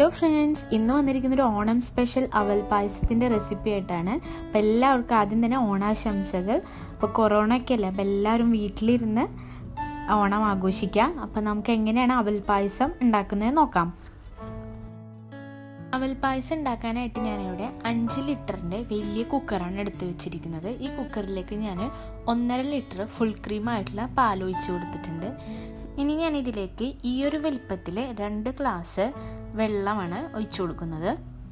hello friends ഇന്ന് വന്നിരിക്കുന്ന ഒരു ഓണം സ്പെഷ്യൽ അവൽ പായസത്തിൻ്റെ റെസിപ്പി ആയിട്ടാണ് അപ്പോൾ എല്ലാവർക്കും ആദ്യം തന്നെ ഓണാശംസകൾ അപ്പോൾ കൊറോണ ഒക്കെ അല്ലേ അപ്പോൾ എല്ലാവരും വീട്ടിലിരുന്ന് ഓണം ആഘോഷിക്കാം അപ്പോൾ നമുക്ക് എങ്ങനെയാണ് അവൽ പായസം ഉണ്ടാക്കുന്നത് നോക്കാം അവൽ പായസം ഉണ്ടാക്കാനായിട്ട് ഞാനിവിടെ അഞ്ച് ലിറ്ററിൻ്റെ വലിയ കുക്കറാണ് എടുത്ത് വെച്ചിരിക്കുന്നത് ഈ കുക്കറിലേക്ക് ഞാൻ ഒന്നര ലിറ്റർ ഫുൾ ക്രീം ആയിട്ടുള്ള പാൽ ഒഴിച്ചു കൊടുത്തിട്ടുണ്ട് ഇനി ഞാൻ ഇതിലേക്ക് ഈ ഒരു വലിപ്പത്തിൽ രണ്ട് ഗ്ലാസ് വെള്ളമാണ് ഒഴിച്ചു കൊടുക്കുന്നത്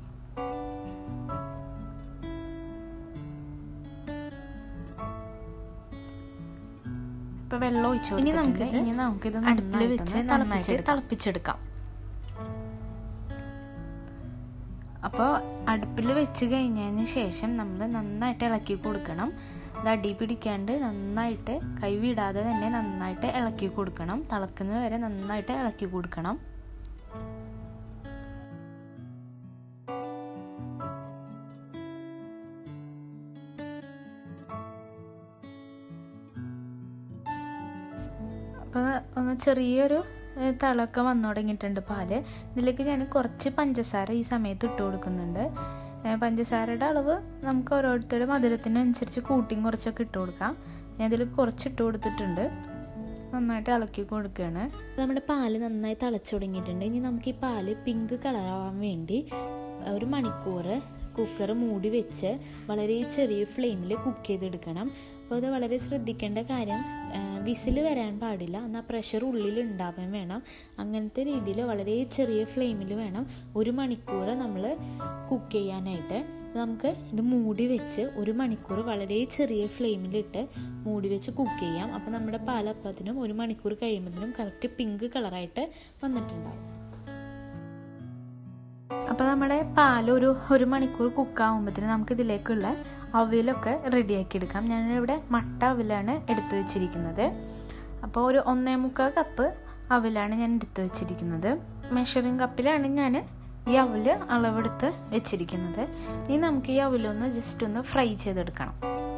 ഇപ്പൊ വെള്ളം ഒഴിച്ചു ഇനി നമുക്ക് ഇനി നമുക്കിത് അടുപ്പിൽ വെച്ച് നന്നായിട്ട് തിളപ്പിച്ചെടുക്കാം അപ്പോൾ അടുപ്പിൽ വെച്ച് കഴിഞ്ഞതിന് ശേഷം നമ്മൾ നന്നായിട്ട് ഇളക്കി കൊടുക്കണം അത് അടി പിടിക്കാണ്ട് നന്നായിട്ട് കൈ വിടാതെ തന്നെ നന്നായിട്ട് ഇളക്കി കൊടുക്കണം തിളക്കുന്നത് വരെ നന്നായിട്ട് ഇളക്കി കൊടുക്കണം അപ്പോൾ ഒന്ന് ചെറിയൊരു തിളക്കം വന്നു തുടങ്ങിയിട്ടുണ്ട് പാല് ഇതിലേക്ക് ഞാൻ കുറച്ച് പഞ്ചസാര ഈ സമയത്ത് ഇട്ട് കൊടുക്കുന്നുണ്ട് പഞ്ചസാരയുടെ അളവ് നമുക്ക് ഓരോരുത്തരുടെ മധുരത്തിനനുസരിച്ച് കൂട്ടിയും കുറച്ചൊക്കെ ഇട്ട് കൊടുക്കാം ഞാൻ ഇതിൽ കുറച്ച് ഇട്ട് കൊടുത്തിട്ടുണ്ട് നന്നായിട്ട് ഇളക്കി കൊടുക്കുകയാണ് നമ്മുടെ പാല് നന്നായി തിളച്ചു തുടങ്ങിയിട്ടുണ്ട് ഇനി നമുക്ക് ഈ പാല് പിങ്ക് കളറാവാൻ വേണ്ടി ഒരു മണിക്കൂർ കുക്കർ മൂടി വെച്ച് വളരെ ചെറിയ ഫ്ലെയിമിൽ കുക്ക് ചെയ്തെടുക്കണം അപ്പോൾ അത് വളരെ ശ്രദ്ധിക്കേണ്ട കാര്യം വിസിൽ വരാൻ പാടില്ല എന്നാൽ പ്രഷർ ഉള്ളിൽ ഉണ്ടാവാൻ വേണം അങ്ങനത്തെ രീതിയിൽ വളരെ ചെറിയ ഫ്ലെയിമിൽ വേണം ഒരു മണിക്കൂർ നമ്മൾ കുക്ക് ചെയ്യാനായിട്ട് നമുക്ക് ഇത് മൂടി വെച്ച് ഒരു മണിക്കൂർ വളരെ ചെറിയ ഫ്ലെയിമിലിട്ട് മൂടി വെച്ച് കുക്ക് ചെയ്യാം അപ്പോൾ നമ്മുടെ പാലപ്പത്തിനും ഒരു മണിക്കൂർ കഴിയുമ്പോഴത്തേനും കറക്റ്റ് പിങ്ക് കളറായിട്ട് വന്നിട്ടുണ്ടാവും അപ്പോൾ നമ്മുടെ പാൽ ഒരു ഒരു മണിക്കൂർ കുക്കാവുമ്പോഴത്തേന് നമുക്ക് ഇതിലേക്കുള്ള അവിലൊക്കെ റെഡിയാക്കി എടുക്കാം ഞാനിവിടെ മട്ട അവിലാണ് എടുത്തു വെച്ചിരിക്കുന്നത് അപ്പോൾ ഒരു ഒന്നേ മുക്കാൽ കപ്പ് അവിലാണ് ഞാൻ എടുത്തു വെച്ചിരിക്കുന്നത് മെഷറിംഗ് കപ്പിലാണ് ഞാൻ ഈ അവല് അളവെടുത്ത് വെച്ചിരിക്കുന്നത് ഇനി നമുക്ക് ഈ അവലൊന്ന് ജസ്റ്റ് ഒന്ന് ഫ്രൈ ചെയ്തെടുക്കണം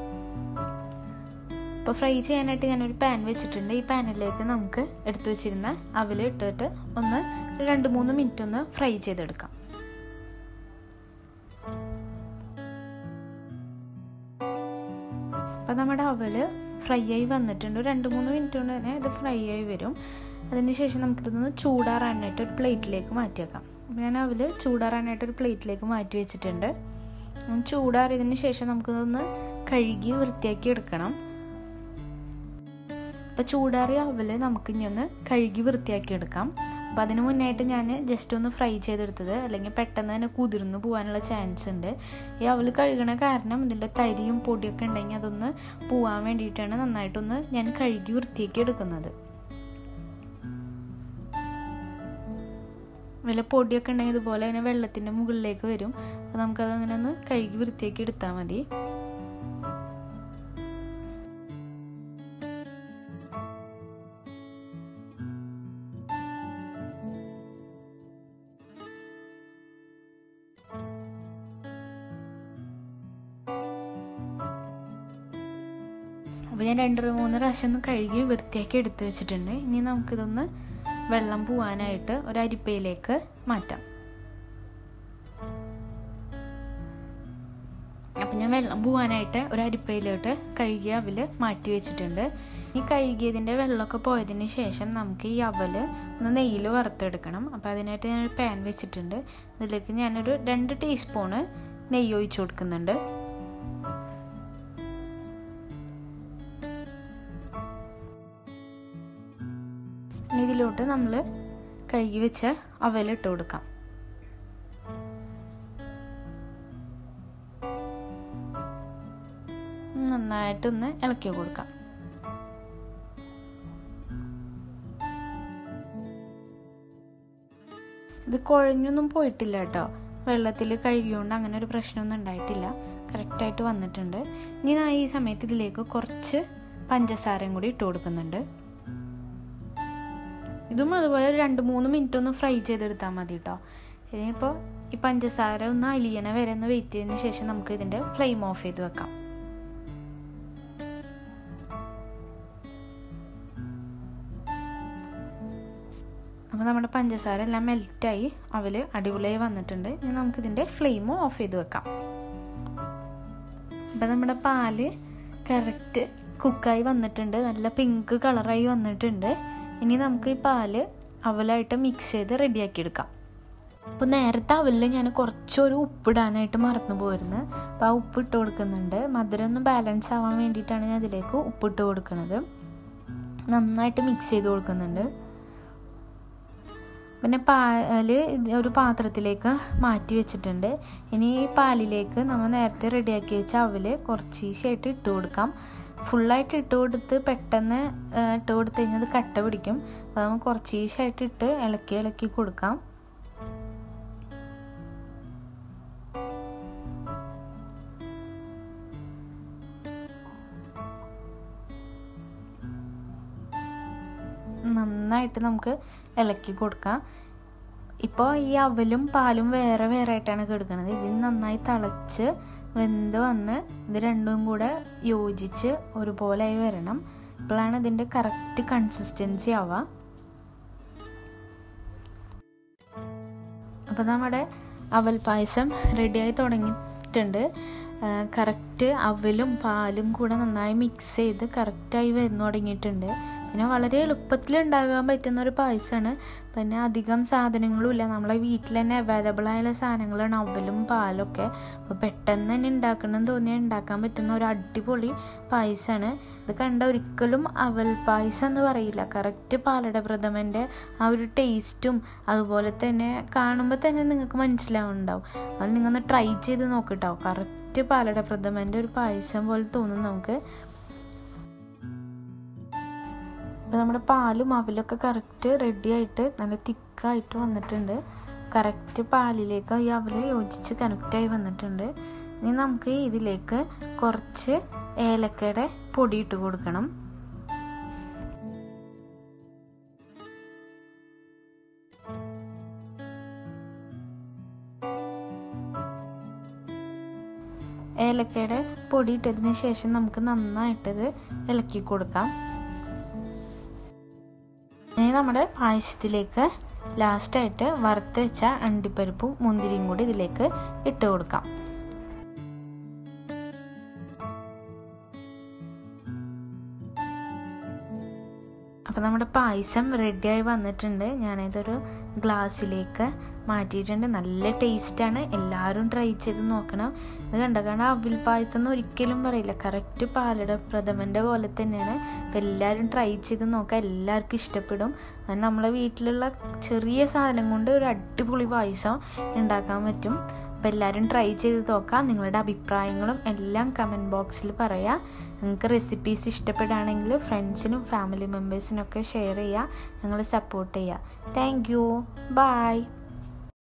അപ്പോൾ ഫ്രൈ ചെയ്യാനായിട്ട് ഞാനൊരു പാൻ വെച്ചിട്ടുണ്ട് ഈ പാനിലേക്ക് നമുക്ക് എടുത്തു വെച്ചിരുന്ന അവല് ഇട്ടിട്ട് ഒന്ന് രണ്ട് മൂന്ന് മിനിറ്റ് ഒന്ന് ഫ്രൈ ചെയ്തെടുക്കാം അപ്പോൾ നമ്മുടെ അവല് ഫ്രൈ ആയി വന്നിട്ടുണ്ട് രണ്ട് മൂന്ന് മിനിറ്റ് കൊണ്ട് തന്നെ ഇത് ഫ്രൈ ആയി വരും അതിനുശേഷം നമുക്കിതൊന്ന് ചൂടാറാനായിട്ട് ഒരു പ്ലേറ്റിലേക്ക് മാറ്റി വെക്കാം അപ്പോൾ ഞാൻ അവല് ചൂടാറാനായിട്ട് ഒരു പ്ലേറ്റിലേക്ക് മാറ്റി വെച്ചിട്ടുണ്ട് ചൂടാറിയതിന് ശേഷം നമുക്കിതൊന്ന് കഴുകി വൃത്തിയാക്കി എടുക്കണം അപ്പോൾ ചൂടാറിയ അവല് നമുക്കിനി ഒന്ന് കഴുകി വൃത്തിയാക്കി എടുക്കാം അപ്പോൾ അതിന് മുന്നായിട്ട് ഞാൻ ജസ്റ്റ് ഒന്ന് ഫ്രൈ ചെയ്തെടുത്തത് അല്ലെങ്കിൽ പെട്ടെന്ന് തന്നെ കുതിർന്നു പോകാനുള്ള ചാൻസ് ഉണ്ട് ഈ അവൽ കഴുകണ കാരണം ഇതിൻ്റെ തരിയും പൊടിയൊക്കെ ഉണ്ടെങ്കിൽ അതൊന്ന് പോവാൻ വേണ്ടിയിട്ടാണ് നന്നായിട്ടൊന്ന് ഞാൻ കഴുകി വൃത്തിയാക്കി എടുക്കുന്നത് വല്ല പൊടിയൊക്കെ ഉണ്ടെങ്കിൽ ഇതുപോലെ തന്നെ വെള്ളത്തിൻ്റെ മുകളിലേക്ക് വരും അപ്പോൾ നമുക്കത് അങ്ങനെ ഒന്ന് കഴുകി വൃത്തിയാക്കി എടുത്താൽ മതി അപ്പോൾ ഞാൻ രണ്ട് മൂന്ന് പ്രാവശ്യം ഒന്ന് കഴുകി വൃത്തിയാക്കി എടുത്ത് വെച്ചിട്ടുണ്ട് ഇനി നമുക്കിതൊന്ന് വെള്ളം പോവാനായിട്ട് ഒരു അരിപ്പയിലേക്ക് മാറ്റാം അപ്പം ഞാൻ വെള്ളം പോവാനായിട്ട് ഒരു അരിപ്പയിലോട്ട് കഴുകിയ അവല് മാറ്റി വെച്ചിട്ടുണ്ട് ഈ കഴുകിയതിൻ്റെ വെള്ളമൊക്കെ പോയതിന് ശേഷം നമുക്ക് ഈ അവല് ഒന്ന് നെയ്യിൽ വറുത്തെടുക്കണം അപ്പോൾ അതിനായിട്ട് ഞാൻ ഒരു പാൻ വെച്ചിട്ടുണ്ട് അതിലേക്ക് ഞാനൊരു രണ്ട് ടീസ്പൂണ് നെയ്യ് ഒഴിച്ചു കൊടുക്കുന്നുണ്ട് ഇതിലോട്ട് നമ്മൾ കഴുകി വെച്ച അവലിട്ട് കൊടുക്കാം നന്നായിട്ടൊന്ന് ഇളക്കി കൊടുക്കാം ഇത് കുഴഞ്ഞൊന്നും പോയിട്ടില്ല കേട്ടോ വെള്ളത്തിൽ കഴുകിയോണ്ട് അങ്ങനെ ഒരു പ്രശ്നമൊന്നും ഉണ്ടായിട്ടില്ല കറക്റ്റായിട്ട് വന്നിട്ടുണ്ട് ഇനി ഞാൻ ഈ സമയത്ത് ഇതിലേക്ക് കുറച്ച് പഞ്ചസാരയും കൂടി ഇട്ട് കൊടുക്കുന്നുണ്ട് ഇതും അതുപോലെ രണ്ട് മൂന്ന് മിനിറ്റ് ഒന്ന് ഫ്രൈ ചെയ്തെടുത്താൽ മതി കേട്ടോ ഇനിയിപ്പോൾ ഈ പഞ്ചസാര ഒന്ന് അലിയണ വരെ ഒന്ന് വെയിറ്റ് ചെയ്തതിന് ശേഷം നമുക്ക് ഇതിൻ്റെ ഫ്ലെയിം ഓഫ് ചെയ്ത് വെക്കാം അപ്പോൾ നമ്മുടെ പഞ്ചസാര എല്ലാം മെൽറ്റായി അവൽ അടിപൊളിയായി വന്നിട്ടുണ്ട് ഇനി നമുക്കിതിൻ്റെ ഫ്ലെയിം ഓഫ് ചെയ്ത് വെക്കാം അപ്പം നമ്മുടെ പാല് കറക്റ്റ് കുക്കായി വന്നിട്ടുണ്ട് നല്ല പിങ്ക് കളറായി വന്നിട്ടുണ്ട് ഇനി നമുക്ക് ഈ പാല് അവലായിട്ട് മിക്സ് ചെയ്ത് റെഡിയാക്കി എടുക്കാം അപ്പോൾ നേരത്തെ അവലിൽ ഞാൻ കുറച്ചൊരു ഉപ്പിടാനായിട്ട് മറന്നു പോയിരുന്നു അപ്പോൾ ആ ഉപ്പ് ഇട്ട് കൊടുക്കുന്നുണ്ട് മധുരം ഒന്ന് ബാലൻസ് ആവാൻ വേണ്ടിയിട്ടാണ് ഞാൻ ഇതിലേക്ക് ഉപ്പിട്ട് കൊടുക്കുന്നത് നന്നായിട്ട് മിക്സ് ചെയ്ത് കൊടുക്കുന്നുണ്ട് പിന്നെ പാല് ഒരു പാത്രത്തിലേക്ക് മാറ്റി വെച്ചിട്ടുണ്ട് ഇനി ഈ പാലിലേക്ക് നമ്മൾ നേരത്തെ റെഡിയാക്കി വെച്ച അവൽ കുറച്ചീശായിട്ട് ഇട്ട് കൊടുക്കാം ഫുള്ളായിട്ട് ഇട്ട് കൊടുത്ത് പെട്ടെന്ന് ഇട്ട് കൊടുത്തു കഴിഞ്ഞാൽ അത് കട്ട പിടിക്കും അപ്പോൾ നമുക്ക് കുറച്ചീശായിട്ട് ഇട്ട് ഇളക്കി ഇളക്കി കൊടുക്കാം നന്നായിട്ട് നമുക്ക് ഇളക്കി കൊടുക്കാം ഇപ്പോൾ ഈ അവലും പാലും വേറെ വേറെ ആയിട്ടാണ് കിടക്കുന്നത് ഇതിന് നന്നായി തിളച്ച് വെന്ത് വന്ന് ഇത് രണ്ടും കൂടെ യോജിച്ച് ഒരുപോലെയായി വരണം അപ്പോഴാണ് ഇതിൻ്റെ കറക്റ്റ് കൺസിസ്റ്റൻസി ആവുക അപ്പോൾ നമ്മുടെ അവൽ പായസം റെഡിയായി തുടങ്ങിയിട്ടുണ്ട് കറക്റ്റ് അവലും പാലും കൂടെ നന്നായി മിക്സ് ചെയ്ത് കറക്റ്റായി വന്നു തുടങ്ങിയിട്ടുണ്ട് പിന്നെ വളരെ എളുപ്പത്തിൽ ഉണ്ടാകാൻ പറ്റുന്ന ഒരു പായസമാണ് പിന്നെ അധികം സാധനങ്ങളും ഇല്ല നമ്മളെ വീട്ടിൽ തന്നെ അവൈലബിൾ ആയുള്ള സാധനങ്ങളാണ് അവലും പാലൊക്കെ അപ്പോൾ പെട്ടെന്ന് തന്നെ ഉണ്ടാക്കണമെന്ന് തോന്നിയാൽ ഉണ്ടാക്കാൻ പറ്റുന്ന ഒരു അടിപൊളി പായസമാണ് ഇത് കണ്ട ഒരിക്കലും അവൽ പായസം എന്ന് പറയില്ല കറക്റ്റ് പാലട പ്രഥമൻ്റെ ആ ഒരു ടേസ്റ്റും അതുപോലെ തന്നെ കാണുമ്പോൾ തന്നെ നിങ്ങൾക്ക് മനസ്സിലാവുന്നുണ്ടാവും അത് നിങ്ങളൊന്ന് ട്രൈ ചെയ്ത് നോക്കിട്ടോ കറക്റ്റ് പാലട പ്രഥമൻ്റെ ഒരു പായസം പോലെ തോന്നും നമുക്ക് അപ്പോൾ നമ്മുടെ പാലും അവലൊക്കെ കറക്റ്റ് റെഡി ആയിട്ട് നല്ല തിക്കായിട്ട് വന്നിട്ടുണ്ട് കറക്റ്റ് പാലിലേക്ക് ഈ അവൽ യോജിച്ച് കണക്റ്റായി വന്നിട്ടുണ്ട് ഇനി നമുക്ക് ഇതിലേക്ക് കുറച്ച് ഏലക്കയുടെ പൊടി ഇട്ട് കൊടുക്കണം ഏലക്കയുടെ പൊടി ഇട്ടതിന് ശേഷം നമുക്ക് നന്നായിട്ടത് ഇളക്കി കൊടുക്കാം ഇനി നമ്മുടെ പായസത്തിലേക്ക് ലാസ്റ്റായിട്ട് വറുത്ത് വെച്ച അണ്ടിപ്പരിപ്പും മുന്തിരിയും കൂടി ഇതിലേക്ക് ഇട്ട് കൊടുക്കാം അപ്പോൾ നമ്മുടെ പായസം റെഡിയായി വന്നിട്ടുണ്ട് ഞാനിതൊരു ഗ്ലാസ്സിലേക്ക് മാറ്റിയിട്ടുണ്ട് നല്ല ടേസ്റ്റാണ് എല്ലാവരും ട്രൈ ചെയ്ത് നോക്കണം ഇത് കണ്ട കാരണം അവിൽ പായസം എന്ന് ഒരിക്കലും പറയില്ല കറക്റ്റ് പാലട പ്രഥമൻ്റെ പോലെ തന്നെയാണ് അപ്പോൾ എല്ലാവരും ട്രൈ ചെയ്ത് നോക്കാം എല്ലാവർക്കും ഇഷ്ടപ്പെടും അത് നമ്മളെ വീട്ടിലുള്ള ചെറിയ സാധനം കൊണ്ട് ഒരു അടിപൊളി പായസം ഉണ്ടാക്കാൻ പറ്റും അപ്പോൾ എല്ലാവരും ട്രൈ ചെയ്ത് നോക്കാം നിങ്ങളുടെ അഭിപ്രായങ്ങളും എല്ലാം കമൻറ്റ് ബോക്സിൽ പറയാം നിങ്ങൾക്ക് റെസിപ്പീസ് ഇഷ്ടപ്പെടുകയാണെങ്കിൽ ഫ്രണ്ട്സിനും ഫാമിലി മെമ്പേഴ്സിനൊക്കെ ഷെയർ ചെയ്യുക ഞങ്ങൾ സപ്പോർട്ട് ചെയ്യുക താങ്ക് യു ബൈ